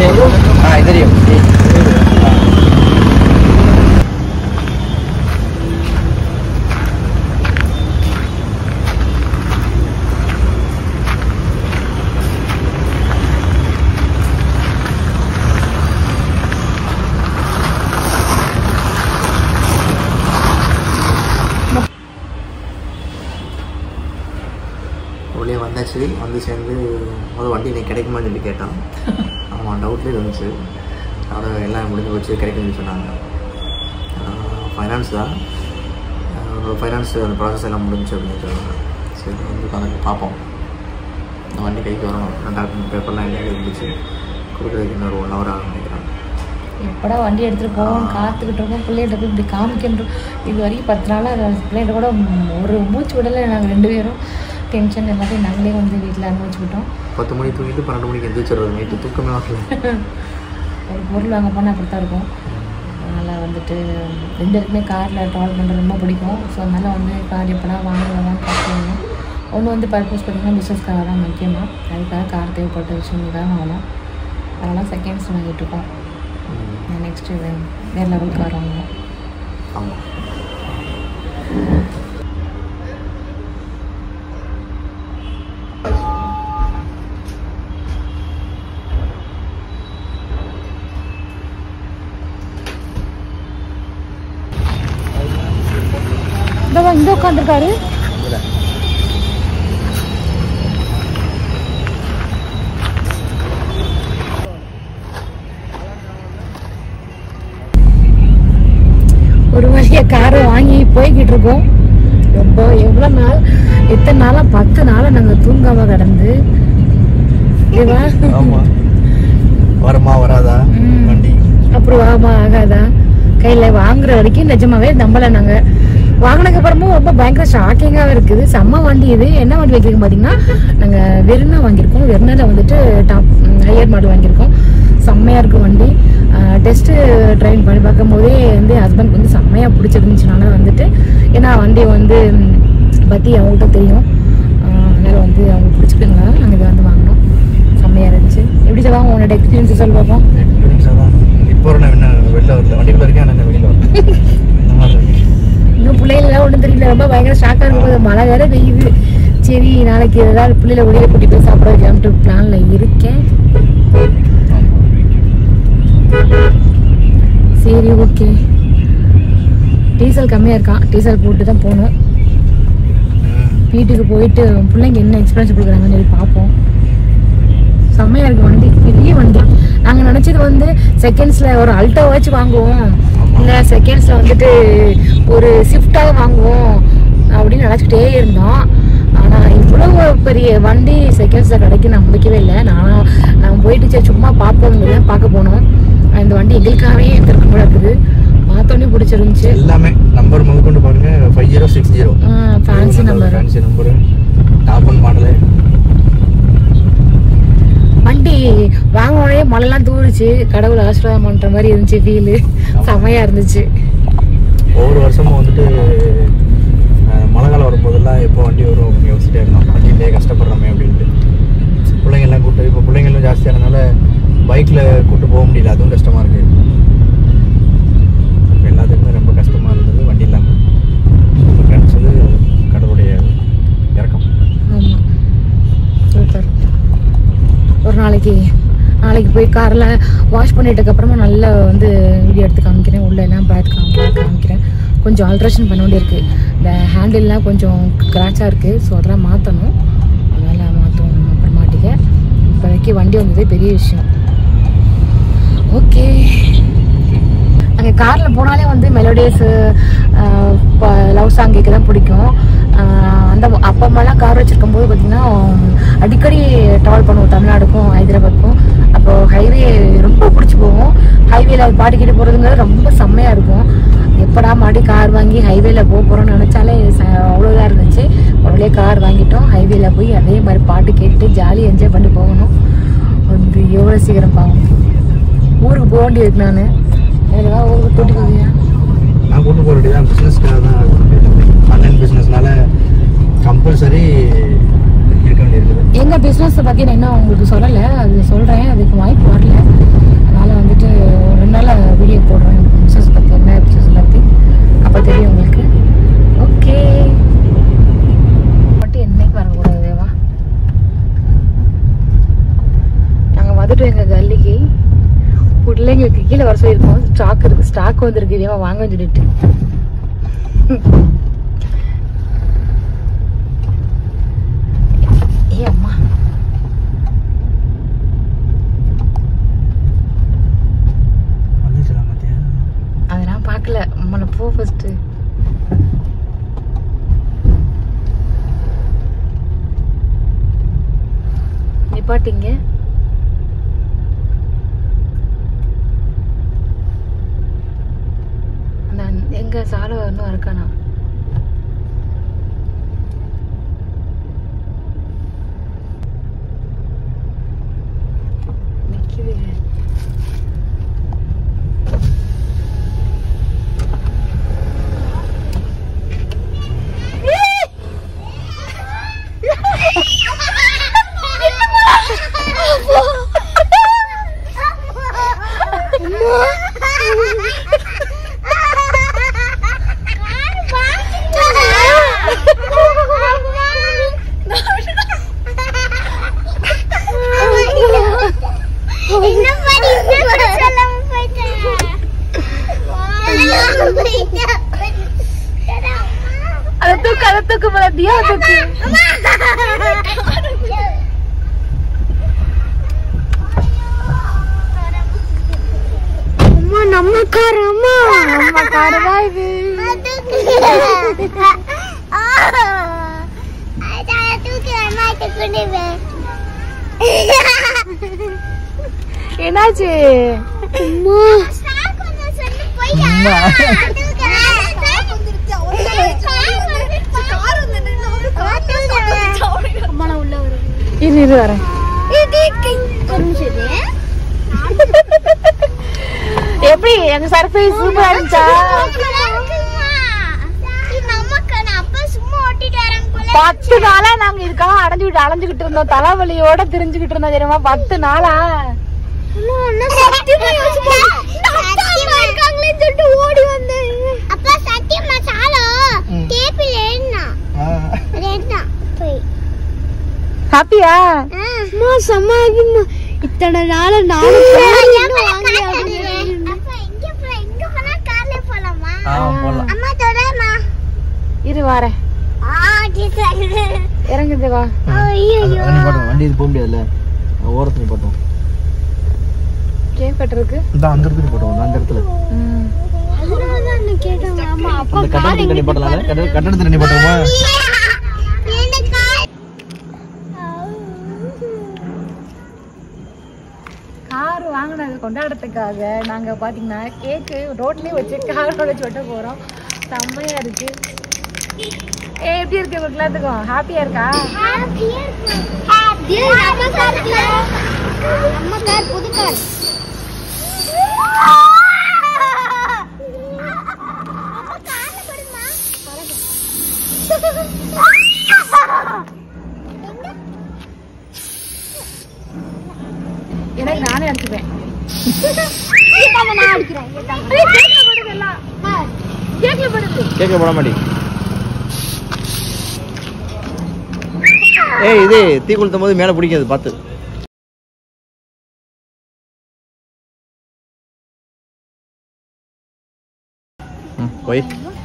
ஆ இது தெரியும் உள்ளே வந்தாச்சு வந்து சேர்ந்து முதல் வண்டி இன்னைக்கு கிடைக்குமான்னு சொல்லி கேட்டான் அவன் டவுட்லேயே இருந்துச்சு அதோட எல்லாம் முடிஞ்சு போச்சு கிடைக்கும்னு சொன்னாங்க ஃபைனான்ஸ் தான் ஃபைனான்ஸ் அந்த ப்ராசஸ் எல்லாம் முடிஞ்சு அப்படின்னு சொன்னாங்க சரி வந்து உட்காந்து பார்ப்போம் இந்த வண்டி கைக்கு வரணும் நான் டாக்குமெண்ட் பேப்பர்லாம் எல்லாம் இருந்துச்சு கொடுக்குறதுக்கு இன்னொரு ஒன் ஹவர் ஆகும் நினைக்கிறேன் எப்படா வண்டி எடுத்துகிட்டு போவோம் காத்துக்கிட்டு இருக்கோம் பிள்ளைகிட்ட போய் இப்படி காமிக்கின்றோம் இது வரைக்கும் பத்து நாளாக பிள்ளைகிட்ட கூட ஒரு மூச்சு விடலை நாங்கள் ரெண்டு பேரும் டென்ஷன் எல்லாத்தையும் நாங்களே வந்து வீட்டில் அனுபவிச்சுக்கிட்டோம் பத்து மணிக்கு தூங்கிட்டு பன்னெண்டு மணிக்கு எந்திரிச்சிடுறது நைட்டு தூக்கமே வரல ஒரு பொருள் வாங்க போனால் அப்படி தான் இருக்கும் அதனால் வந்துட்டு ரெண்டு பேருக்குமே காரில் ட்ராவல் பண்ணுறது ரொம்ப பிடிக்கும் ஸோ அதனால் வந்து கார் எப்படா வாங்கலாமான்னு பார்த்துக்கணும் ஒன்று வந்து பர்பஸ் பார்த்திங்கன்னா பிஸ்னஸ்க்காக தான் முக்கியமாக அதுக்காக கார் தேவைப்பட்ட விஷயங்களுக்காக வாங்கணும் அதனால் செகண்ட்ஸ் வாங்கிட்டு இருக்கோம் நெக்ஸ்ட்டு வேறு லெவல் கார் வாங்கணும் ஆமாம் இந்த இங்கே உட்காந்துருக்காரு ஒரு வழியாக காரை வாங்கி போய்கிட்டு இருக்கோம் ரொம்ப எவ்வளோ நாள் எத்தனை நாளாக பத்து நாளாக நாங்கள் தூங்காம கிடந்து இதுவா ஆமாம் வருமா வராதா ம். வண்டி அப்புறம் ஆமா ஆகாதா கையில் வாங்குற வரைக்கும் நிஜமாவே நம்பலை நாங்கள் வாங்கினதுக்கு அப்புறமும் ரொம்ப பயங்கர ஷாக்கிங்காக இருக்குது செம்ம வண்டி இது என்ன வண்டி வைக்கிறீங்க பார்த்தீங்கன்னா நாங்கள் வெறுனா வாங்கியிருக்கோம் வெறுனால வந்துட்டு டாப் ஹையர் மாடல் வாங்கியிருக்கோம் செம்மையாக இருக்கும் வண்டி டெஸ்ட்டு ட்ரைன் பண்ணி பார்க்கும்போதே வந்து ஹஸ்பண்ட் வந்து செம்மையாக பிடிச்சிருந்துச்சுனால வந்துட்டு ஏன்னா வண்டி வந்து ம், பற்றி அவங்ககிட்ட தெரியும் ஆஹ் அதனால வந்து அவங்க பிடிச்சிக்கிறதுனால நாங்கள் இதை வந்து வாங்கினோம் செம்மையாக இருந்துச்சு எப்படி சொல்லுவாங்க உன்னோட எக்ஸ்பீரியன்ஸ் சொல்லி பார்ப்போம் இப்போ ஒரு நான் என்ன வெளில வரல வண்டிக்குள்ள இருக்கேன் ஆனால் வெளியில் வரல இந்த மாதிரி இருக்கு இன்னும் பிள்ளைகளெல்லாம் ஒன்றும் தெரியல ரொம்ப பயங்கர ஷாக்காக இருக்கும் மழை வேற பெய்யுது சரி நாளைக்கு ஏதாவது பிள்ளைகளை வெளியே கூட்டி போய் சாப்பிட வைக்கலாம்ட்டு பிளானில் இருக்கேன் சரி ஓகே டீசல் கம்மியாக இருக்கான் டீசல் போட்டு தான் போகணும் வீட்டுக்கு போயிட்டு பிள்ளைங்க என்ன எக்ஸ்பீரியன்ஸ் கொடுக்குறாங்கன்னு சொல்லி பார்ப்போம் செம்மையாக இருக்கு வண்டி பெரிய வண்டி நாங்கள் நினச்சது வந்து செகண்ட்ஸில் ஒரு அல்ட்டோ வச்சு வாங்குவோம் இல்லை செகண்ட்ஸில் வந்துட்டு ஒரு ஸ்விஃப்டாக வாங்குவோம் அப்படின்னு நினச்சிக்கிட்டே இருந்தோம் ஆனால் இவ்வளோ பெரிய வண்டி செகண்ட்ஸில் கிடைக்கும் நம்பிக்கவே இல்லை நான் நான் போயிட்டு சரி சும்மா பார்ப்போம் பார்க்க போனோம் இந்த வண்டி எங்களுக்காகவே எடுத்துருக்க கூட இருக்குது பார்த்தோன்னே பிடிச்சிருந்துச்சு எல்லாமே நம்பர் முதற்கொண்டு பாருங்க five zero six zero fancy number fancy number top one model வண்டி வாங்கினோடனே மழைலாம் தூரிச்சு கடவுள் ஆசீர்வாதம் பண்ற மாதிரி இருந்துச்சு ஃபீலு செமையா இருந்துச்சு ஒவ்வொரு வருஷமும் வந்துட்டு அஹ், மழை காலம் வரும்போதெல்லாம் எப்போ வண்டி வரும் அப்படின்னு யோசிச்சுட்டே இருந்தோம் வண்டியிலே கஷ்டப்படுறோமே அப்படின்ட்டு பிள்ளைங்கெல்லாம் கூட்டு இப்போ பிள்ளைங்களும் ஜாஸ்தியானதுனால பைக்கில் கூட்டு போக முடியல அதுவும் கஷ்டமாக இருக்குது எல்லாத்துக்குமே ரொம்ப கஷ்டமாக இருந்தது வண்டி இல்லாமல் இப்போ கிடச்சது கடவுளுடைய இறக்கம் ஆமா சூப்பர் ஒரு நாளைக்கு நாளைக்கு போய் காரில் வாஷ் பண்ணிட்டதுக்கு அப்புறமா நல்லா வந்து வீடியோ எடுத்து காமிக்கிறேன் உள்ள எல்லாம் பார்த்து காமி காமிக்கிறேன் கொஞ்சம் ஆல்ட்ரேஷன் பண்ண வேண்டியிருக்கு இந்த ஹேண்டில்லாம் கொஞ்சம் கிராச்சாக இருக்குது ஸோ அதெல்லாம் மாற்றணும் அதெல்லாம் மாற்றுவோம் நம்ம அப்புறமாட்டிக்க இப்போதைக்கு வண்டி வந்ததே பெரிய விஷயம் ஓகே அங்கே காரில் போனாலே வந்து மெலோடியஸ் லவ் சாங் கேட்க தான் பிடிக்கும் ஆஹ் அந்த அப்பா அம்மாலாம் கார் வச்சிருக்கும் போது பார்த்தீங்கன்னா அடிக்கடி ட்ராவல் பண்ணுவோம் தமிழ்நாடுக்கும் ஹைதராபாத்துக்கும் அப்போ ஹைவே ரொம்ப பிடிச்சி போவோம் ஹைவேல பாடிக்கிட்டு போகிறதுங்கிறது ரொம்ப செம்மையாக இருக்கும் எப்படா மாடி கார் வாங்கி ஹைவேல போக போகிறோம்னு நினச்சாலே அவ்வளோதான் இருந்துச்சு உடனே கார் வாங்கிட்டோம் ஹைவேல போய் அதே மாதிரி பாட்டு கேட்டு ஜாலி என்ஜாய் பண்ணி போகணும் வந்து எவ்வளோ சீக்கிரம் பாவம் ஊருக்கு போக வேண்டியிருக்கு நான் ஏதாவது ஊருக்கு கூட்டி போவியா நான் கூட்டு போக வேண்டியதான் பிஸ்னஸ்க்காக தான் ஆன்லைன் பிஸ்னஸ்னால கம்பல்சரி இருக்க வேண்டியிருக்குது எங்க பிசினஸ் பத்தி நான் இன்னும் உங்களுக்கு சொல்லல அது சொல்றேன் அதுக்கு வாய்ப்பு வரல பிள்ளைங்களுக்கு கீழே வர சொல்லியிருக்கோம் ஸ்டாக் இருக்கு ஸ்டாக் வந்திருக்கு இதே வாங்க சொல்லிட்டு ஏ அம்மா வந்துச்சுடா மத்தியா அதெல்லாம் பார்க்கல அம்மா போ ஃபர்ஸ்ட் நிப்பாட்டிங்க அந்த எங்க சாலை இன்னும் இருக்கானா நிக்குது அதை தூக்கு அதை தூக்கு போல தியா தூக்கு அம்மா நம்ம கார் அம்மா நம்ம கார் தான் இது என்னாச்சு அம்மா இரு இரு வரேன் எப்படி எங்க சர்ப்ரைஸ் சூப்பரா இருந்துச்சா பத்து நாளா நாங்க இதுக்காக அடைஞ்சுக்கிட்டு அலைஞ்சுக்கிட்டு இருந்தோம் தலைவலியோட தெரிஞ்சுக்கிட்டு இருந்தோம் தெரியுமா பத்து நாளா ஓடி வந்தேன் அப்பா சத்தியமா சாலோ டேபிள் ஏறினா ஏறினா போய் ஹாப்பியா அம்மா சமாதிமா இத்தனை நாள நானும் அம்மா தொடமா இரு வரேன் இறங்குது வா வண்டி இது போக முடியாதுல்ல ஓரத்துல போட்டோம் கேக் கட்டுறதுக்கு இந்த அந்த இடத்துல போட்டோம் அந்த இடத்துல கேட்டாங்க அம்மா அந்த கட்டடத்துல தண்ணி போட்டலாம் கட்டடத்துல தண்ணி போட்டோமா கார் வாங்கினது கொண்டாடுறதுக்காக நாங்க பாத்தீங்கன்னா கேக்கு ரோட்லயே வச்சு காரோட சொட்ட போறோம் செம்மையா இருக்கு ஏ எப்படி இருக்கு உங்களுக்கு எல்லாத்துக்கும் ஹாப்பியா இருக்கா நம்ம கார் புது கார் எனக்கு நானே அடிச்சுப்பேன் நான் அடிக்கிறேன் கேக்ல படுது கேட்க போட மாட்டி ஏய் இது தீ கொளுத்தும் போது மேலே பிடிக்காது பார்த்து ம், போய்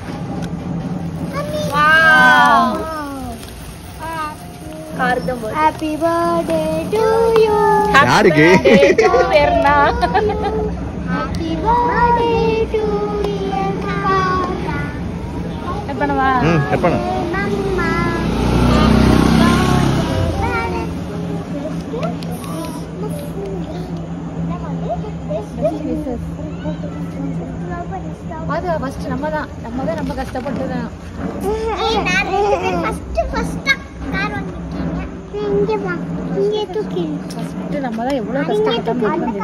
கார் தான் போகுது ஹாப்பி பர்த்டே டு யூ யாருக்கு Verna happy birthday to dear பாப்பா என்ன பண்ணவா ம் கட் பண்ணு மம்மா அது ஃபர்ஸ்ட் நம்ம தான் நம்ம தான் ரொம்ப கஷ்டப்பட்டு தான் ஃபர்ஸ்ட் நம்ம தான் எவ்வளவு கஷ்டப்பட்டோம்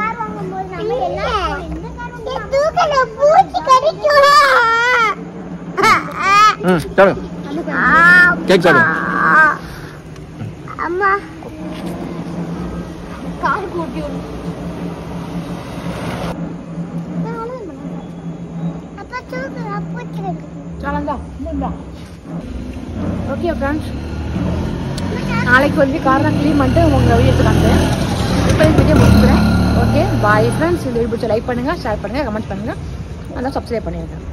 ம் சாப்பிடு கேக் சாப்பிடு அம்மா கார் கூட்டி அப்பா தூக்கு அப்பா சலந்தா ஓகே ஃப்ரெண்ட்ஸ் நாளைக்கு வந்து கார்லாம் க்ளீன் பண்ணிட்டு உங்கள் வீட்டுக்கு வந்தேன் இப்போ இந்த வீடியோ முடிச்சுக்கிறேன் ஓகே பாய் ஃப்ரெண்ட்ஸ் இந்த வீடியோ பிடிச்ச லைக் பண்ணுங்கள் ஷேர் பண்ணுங்கள் கமெண்ட் பண்ணுங்கள் அதான் சப்ஸ்கிரைப் பண்ணிடுங்க